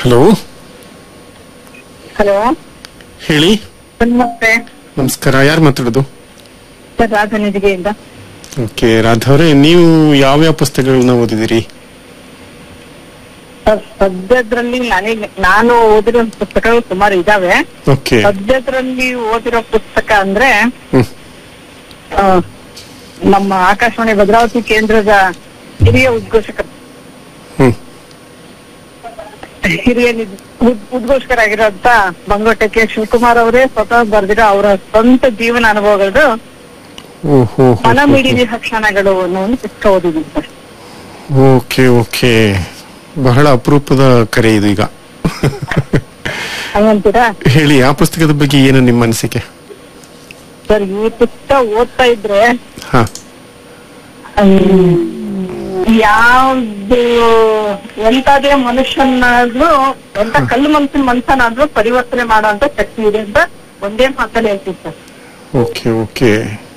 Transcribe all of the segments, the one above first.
Hello hello ಹೇಳಿ ನಮಸ್ತೆ ನಮಸ್ಕಾರ ಯಾರು ಮಾತಾಡೋದು ಸರ್ ರಾಜನಿಧಿಗೆಯಿಂದ ಓಕೆ ರಾಧವ್ರೆ ನೀವು ಯಾವ್ಯಾವ ಪುಸ್ತಕಗಳನ್ನ ಓದಿದಿರಿ ಸರ್ ಸದ್ಯದ್ರಲ್ಲಿ ನನಗೆ ನಾನು ಓದಿರೋ ಪುಸ್ತಕಗಳು ಸುಮಾರು ಇದಾವೆ ಓಕೆ ಸದ್ಯದ್ರಲ್ಲಿ ಓದಿರೋ ಪುಸ್ತಕ ಅಂದ್ರೆ ಹ್ಮ್ ಆ, ನಮ್ಮ ಆಕಾಶವಾಣಿ ಭದ್ರಾವತಿ ಕೇಂದ್ರದ ಹಿರಿಯ ಉದ್ಘೋಷಕರು ಹ್ಮ್ ಹಿರಿಯ ನಿದ್- ಉದ್- ಉದ್ಘೋಷಕರಾಗಿರೋಂತ ಬಂಗೋಟೆ ಕೆ ಶಿವಕುಮಾರ್ ಅವರೇ ಸ್ವತಃ ಬರೆದಿರೋ ಅವರ ಸ್ವಂತ ಜೀವನ ಅನುಭವಗಳದ್ದು ಓಹೋ ಮನ ಮಿಡಿದ ಕ್ಷಣಗಳು ಅನ್ನೋ ಒಂದು ಪುಸ್ತಕ ಓದಿದ್ದೀನಿ ಸರ್ ಓಕೆ ಓಕೆ ಬಹಳ ಅಪರೂಪದ ಕರೆ ಇದು ಈಗ ಹಂಗಂತೀರಾ ಹೇಳಿ ಆ ಪುಸ್ತಕದ ಬಗ್ಗೆ ಏನು ನಿಮ್ಮ ಅನಿಸಿಕೆ ಸರ್ ಈ ಪುಸ್ತಕ ಓದ್ತಾ ಇದ್ರೆ ಹಾ ಯಾವ್ದು ಎಂತದೇ ಮನುಷ್ಯನಾದ್ರೂ ಎಂತ ಕಲ್ಲು ಮನ್ಸಿನ ಮನ್ಸನಾದ್ರೂ ಪರಿವರ್ತನೆ ಮಾಡುವಂತ ಶಕ್ತಿ ಇದೆ ಅಂತ ಒಂದೇ ಮಾತಲ್ಲಿ ಹೇಳ್ತೀನಿ ಸರ್ ಓಕೆ ಓಕೆ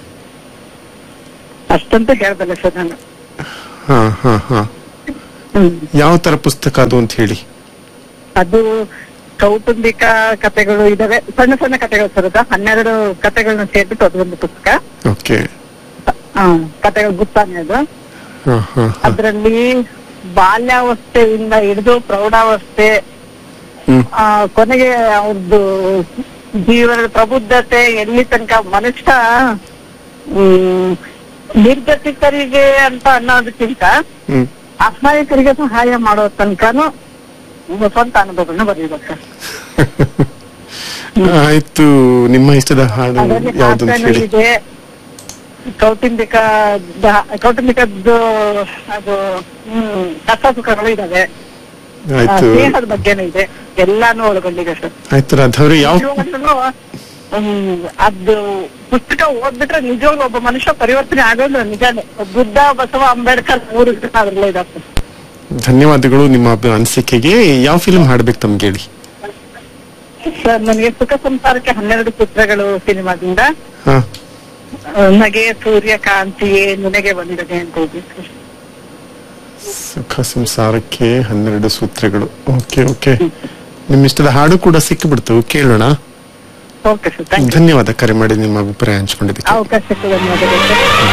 ಅಷ್ಟಂತೂ ಹೇಳ್ದಲ್ಲ ಸರ್ ನಾನು ಹಾ ಹಾ ಹಾ ಹ್ಮ್. ಯಾವ ತರ ಪುಸ್ತಕ ಅದು ಅಂತ ಹೇಳಿ ಅದು ಕೌಟುಂಬಿಕ ಕಥೆಗಳು ಇದಾವೆ ಸಣ್ಣ ಸಣ್ಣ ಕಥೆಗಳು ಸರ್ ಅದು ಹನ್ನೆರಡು ಕಥೆಗಳನ್ನ ಸೇರ್ಬಿಟ್ಟು ಅದೊಂದು ಪುಸ್ತಕ ಓಕೆ ಆ, ಕಥೆಗಳು ಗುತ್ತಾನೆ ಅದು ಹಾ ಹಾ ಹಾ ಅದ್ರಲ್ಲಿ ಬಾಲ್ಯಾವಸ್ಥೆಯಿಂದ ಹಿಡಿದು ಪ್ರೌಢಾವಸ್ಥೆ ಹ್ಮ್ ಆ, ಕೊನೆಗೆ ಅವ್ರದ್ದು ಜೀವನದ ಪ್ರಬುದ್ಧತೆ ಎಲ್ಲಿ ತನಕ ಮನುಷ್ಯ ಹ್ಮ್, ನಿರ್ಗತಿಕರಿಗೆ ಅಂತ ಅನ್ನೋದಕ್ಕಿಂತ ಹ್ಮ್ ಅಸಹಾಯಕರಿಗೆ ಸಹಾಯ ಮಾಡೋ ತನಕನು ಸ್ವಂತ ಅನುಭವಗಳನ್ನ ಬರೀಬೇಕು ಸರ್ ಆಯ್ತು ನಿಮ್ಮ ಇಷ್ಟದ ಹಾಡು ಅದರಲ್ಲಿ ಯಾವ್ದು ಅಂತ ಹಾಸ್ಯನೂ ಹೇಳಿ ಇದೆ ಕೌಟುಂಬಿಕ ಕೌಟುಂಬಿಕದ್ದು ಅದು ಹ್ಮ್ ಕಷ್ಟ ಸುಖಗಳು ಇದಾವೆ ಆ, ಆಯ್ತು ಸ್ನೇಹದ ಬಗ್ಗೆನೂ ಇದೆ ಎಲ್ಲಾನು ಒಳಗೊಂಡಿದೆ ಸರ್ ಆಯ್ತು ರಾಧವ್ರೆ ಯಾವ ನಿಜವಾಗ್ಲೂನು, ಹ್ಮ್, ಅದು ಪುಸ್ತಕ ಓದ್ಬಿಟ್ರೆ ನಿಜವಾಗ್ಲೂ ಒಬ್ಬ ಮನುಷ್ಯ ಪರಿವರ್ತನೆ ಆಗೋದು ನಿಜಾನೇ ಬುದ್ಧ ಬಸವ ಅಂಬೇಡ್ಕರ್ ಮೂರು ಜನ ಅದ್ರಲ್ಲೇ ಇದಾವೆ ಧನ್ಯವಾದಗಳು ನಿಮ್ಮ ಅಭಿ- ಅನಿಸಿಕೆಗೆ ಯಾವ ಫಿಲ್ಮ್ ಹಾಡ್ಬೇಕು ತಮ್ಗೆ ಹೇಳಿ ಸರ್ ನನಗೆ ಸುಖ ಸಂಸಾರಕ್ಕೆ ಹನ್ನೆರಡು ಚಿತ್ರಗಳು ಸಿನಿಮಾದಿಂದ ಹಾ ಆ, ನಗೆ ಸೂರ್ಯಕಾಂತಿಯೇ ನಿನಗೆ ಬಂದದೆ ಅಂತ ಇದೆ ಸರ್. ಸುಖ ಸಂಸಾರಕ್ಕೆ ಹನ್ನೆರಡು ಸೂತ್ರಗಳು ಓಕೆ ಓಕೆ ನಿಮ್ಮ ಇಷ್ಟದ ಹಾಡು ಕೂಡ ಸಿಕ್ಕಿಬಿಡ್ತು ಕೇಳೋಣ ಓಕೆ ಸರ್ ಥ್ಯಾಂಕ್ ಯು ಧನ್ಯವಾದ ಕರೆ ಮಾಡಿ ನಿಮ್ಮ ಅಭಿಪ್ರಾಯ ಹಂಚ್ಕೊಂಡಿದ್ದಕ್ಕೆ ಅವಕಾಶಕ್ಕೆ ಧನ್ಯವಾದಗಳು ಸರ್